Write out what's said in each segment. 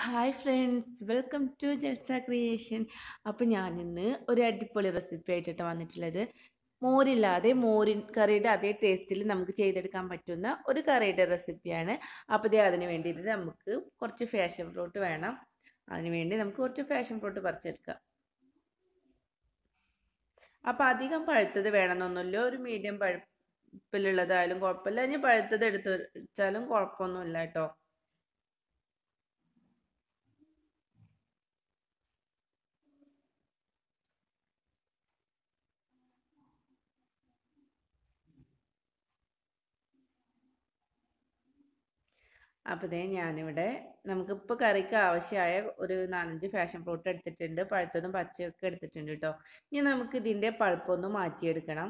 hi friends welcome to Jalsa creation അപ്പോൾ ഞാനിന്ന് ഒരു അടിപൊളി റെസിപ്പി ആയിട്ടാണ് വന്നിട്ടുള്ളത് മോരില്ലാതെ മോരിൻ കറിയുടെ അതേ ടേസ്റ്റിൽ നമുക്ക് ചെയ്തെടുക്കാൻ പറ്റുന്ന ഒരു കറിയുടെ റെസിപ്പിയാണ് അപ്പോൾ ഇതേ അതിന് വേണ്ടിയിട്ട് നമുക്ക് കുറച്ച് ഫാഷൻ ഫ്രൂട്ട് വേണം അതിന് വേണ്ടി നമുക്ക് കുറച്ച് ഫാഷൻ ഫ്രൂട്ട് പറിച്ചെടുക്കാം അപ്പോൾ അധികം പഴുത്തത് വേണമെന്നൊന്നുമില്ല ഒരു മീഡിയം പഴുപ്പിലുള്ളതായാലും കുഴപ്പമില്ല ഇനി പഴുത്തത് എടുത്ത് വെച്ചാലും കുഴപ്പമൊന്നുമില്ല കേട്ടോ അപ്പോൾ ഇതേ ഞാനിവിടെ നമുക്കിപ്പോൾ കറിക്ക് ആവശ്യമായ ഒരു നാലഞ്ച് ഫാഷൻ ഫ്രൂട്ട് എടുത്തിട്ടുണ്ട് പഴുത്തതും പച്ചയൊക്കെ എടുത്തിട്ടുണ്ട് കേട്ടോ ഇനി നമുക്ക് ഇതിൻ്റെ പഴുപ്പൊന്ന് മാറ്റിയെടുക്കണം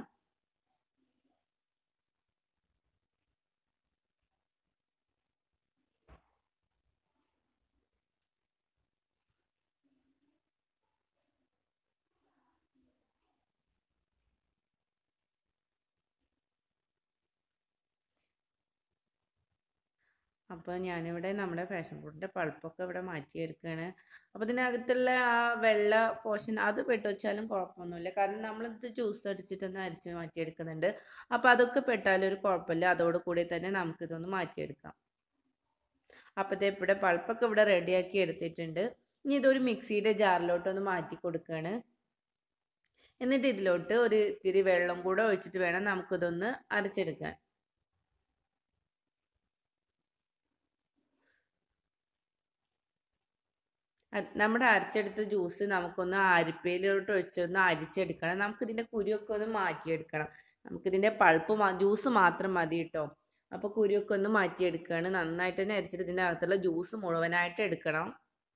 അപ്പോൾ ഞാനിവിടെ നമ്മുടെ ഫാഷൻ ഫ്രൂട്ടിൻ്റെ പൾപ്പൊക്കെ ഇവിടെ മാറ്റിയെടുക്കുകയാണ് അപ്പോൾ ഇതിനകത്തുള്ള ആ വെള്ള പോർഷൻ അത് പെട്ട് വെച്ചാലും കുഴപ്പമൊന്നുമില്ല കാരണം നമ്മളിത് ജ്യൂസ് അടിച്ചിട്ടൊന്ന് അരിച്ച് മാറ്റിയെടുക്കുന്നുണ്ട് അപ്പോൾ അതൊക്കെ പെട്ടാലും ഒരു കുഴപ്പമില്ല അതോട് കൂടി തന്നെ നമുക്കിതൊന്ന് മാറ്റിയെടുക്കാം അപ്പോഴത്തെ ഇവിടെ പൾപ്പൊക്കെ ഇവിടെ റെഡിയാക്കി എടുത്തിട്ടുണ്ട് ഇനി ഇതൊരു മിക്സിയുടെ ജാറിലോട്ടൊന്ന് മാറ്റി കൊടുക്കുകയാണ് എന്നിട്ട് ഇതിലോട്ട് ഒരു ഇത്തിരി വെള്ളം കൂടെ ഒഴിച്ചിട്ട് വേണം നമുക്കിതൊന്ന് അരച്ചെടുക്കാൻ നമ്മുടെ അരച്ചെടുത്ത ജ്യൂസ് നമുക്കൊന്ന് അരിപ്പയിലോട്ട് ഒഴിച്ചൊന്ന് അരിച്ചെടുക്കണം നമുക്കിതിൻ്റെ കുരുവൊക്കെ ഒന്ന് മാറ്റിയെടുക്കണം നമുക്കിതിൻ്റെ പൾപ്പ് ജ്യൂസ് മാത്രം മതി കേട്ടോ അപ്പോൾ കുരുവൊക്കെ ഒന്ന് മാറ്റിയെടുക്കുകയാണ് നന്നായിട്ട് തന്നെ അരിച്ചിട്ട് ഇതിൻ്റെ അകത്തുള്ള ജ്യൂസ് മുഴുവനായിട്ട് എടുക്കണം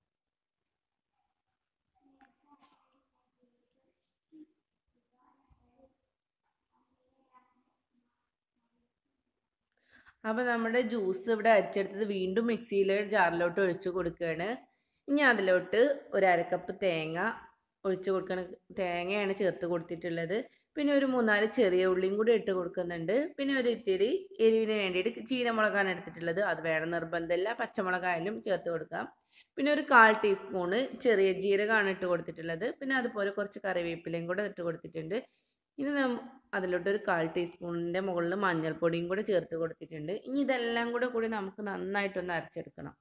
അപ്പോൾ നമ്മുടെ ജ്യൂസ് ഇവിടെ അരിച്ചെടുത്തത് വീണ്ടും മിക്സിയിൽ ജാറിലോട്ട് ഒഴിച്ച് കൊടുക്കുകയാണ് ഇനി അതിലോട്ട് ഒരു അരക്കപ്പ് തേങ്ങ ഒഴിച്ച് കൊടുക്കണം തേങ്ങയാണ് ചേർത്ത് കൊടുത്തിട്ടുള്ളത് പിന്നെ ഒരു മൂന്നാല് ചെറിയ ഉള്ളിയും കൂടി ഇട്ട് കൊടുക്കുന്നുണ്ട് പിന്നെ ഒരു ഇത്തിരി എരിവിന് വേണ്ടിയിട്ട് ചീനമുളകാണ് എടുത്തിട്ടുള്ളത് അത് വേണം നിർബന്ധമില്ല പച്ചമുളകായാലും ചേർത്ത് കൊടുക്കാം പിന്നെ ഒരു കാൽ ടീസ്പൂണ് ചെറിയ ജീരകമാണ് ഇട്ട് കൊടുത്തിട്ടുള്ളത് പിന്നെ അതുപോലെ കുറച്ച് കറിവേപ്പിലയും കൂടെ ഇട്ട് കൊടുത്തിട്ടുണ്ട് ഇനി നം അതിലോട്ട് ഒരു കാൽ ടീസ്പൂണിൻ്റെ മുകളിൽ മഞ്ഞൾപ്പൊടിയും കൂടെ ചേർത്ത് കൊടുത്തിട്ടുണ്ട് ഇനി ഇതെല്ലാം കൂടെ കൂടി നമുക്ക് നന്നായിട്ടൊന്ന് അരച്ചെടുക്കണം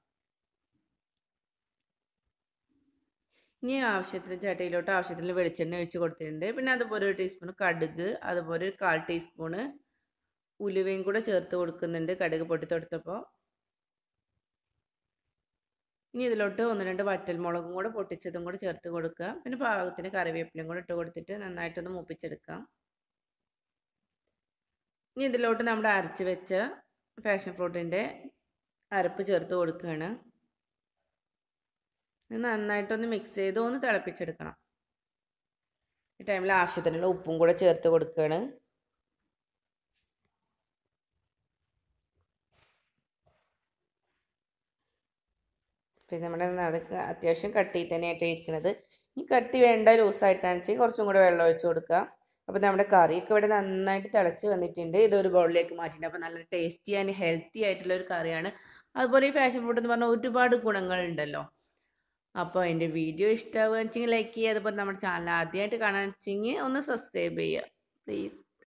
ഇനി ആവശ്യത്തിന് ചട്ടിയിലോട്ട് ആവശ്യത്തിന് വെളിച്ചെണ്ണ ഒഴിച്ച് കൊടുത്തിട്ടുണ്ട് പിന്നെ അതുപോലെ ഒരു ടീസ്പൂൺ കടുക് അതുപോലെ ഒരു കാൽ ടീസ്പൂണ് ഉലുവയും കൂടെ ചേർത്ത് കൊടുക്കുന്നുണ്ട് കടുക് പൊട്ടിത്തൊടുത്തപ്പോൾ ഇനി ഇതിലോട്ട് ഒന്ന് രണ്ട് വറ്റൽമുളകും കൂടെ പൊട്ടിച്ചതും കൂടെ ചേർത്ത് കൊടുക്കുക പിന്നെ പാകത്തിന് കറിവേപ്പിലയും കൂടെ ഇട്ട് കൊടുത്തിട്ട് നന്നായിട്ടൊന്ന് മൂപ്പിച്ചെടുക്കാം ഇനി ഇതിലോട്ട് നമ്മുടെ അരച്ച് വെച്ച ഫാഷൻ ഫ്രൂട്ടിൻ്റെ അരപ്പ് ചേർത്ത് കൊടുക്കുകയാണ് നന്നായിട്ടൊന്ന് മിക്സ് ചെയ്ത് ഒന്ന് തിളപ്പിച്ചെടുക്കണം ഈ ടൈമിൽ ആവശ്യത്തിനുള്ള ഉപ്പും കൂടെ ചേർത്ത് കൊടുക്കുകയാണ് പിന്നെ നമ്മുടെ നടുക്ക് അത്യാവശ്യം കട്ടി തന്നെയായിട്ട് ഇരിക്കുന്നത് ഈ കട്ടി വേണ്ട ലൂസായിട്ടാണ് വെച്ചാൽ കുറച്ചും കൂടെ വെള്ളം ഒഴിച്ച് കൊടുക്കുക അപ്പോൾ നമ്മുടെ കറിയൊക്കെ ഇവിടെ നന്നായിട്ട് തിളച്ച് വന്നിട്ടുണ്ട് ഇതൊരു ബൗളിലേക്ക് മാറ്റിയിട്ടുണ്ട് അപ്പോൾ നല്ല ടേസ്റ്റി ആൻഡ് ഹെൽത്തി ആയിട്ടുള്ള ഒരു കറിയാണ് അതുപോലെ ഈ ഫാഷൻ ഫുഡ് എന്ന് പറഞ്ഞാൽ ഒരുപാട് ഗുണങ്ങളുണ്ടല്ലോ അപ്പോൾ എൻ്റെ വീഡിയോ ഇഷ്ടമാവുകയെന്ന് വെച്ചെങ്കിൽ ലൈക്ക് ചെയ്യുക അതുപോലെ നമ്മുടെ ചാനൽ ആദ്യമായിട്ട് കാണാൻ വെച്ചെങ്കിൽ ഒന്ന് സബ്സ്ക്രൈബ് ചെയ്യുക പ്ലീസ്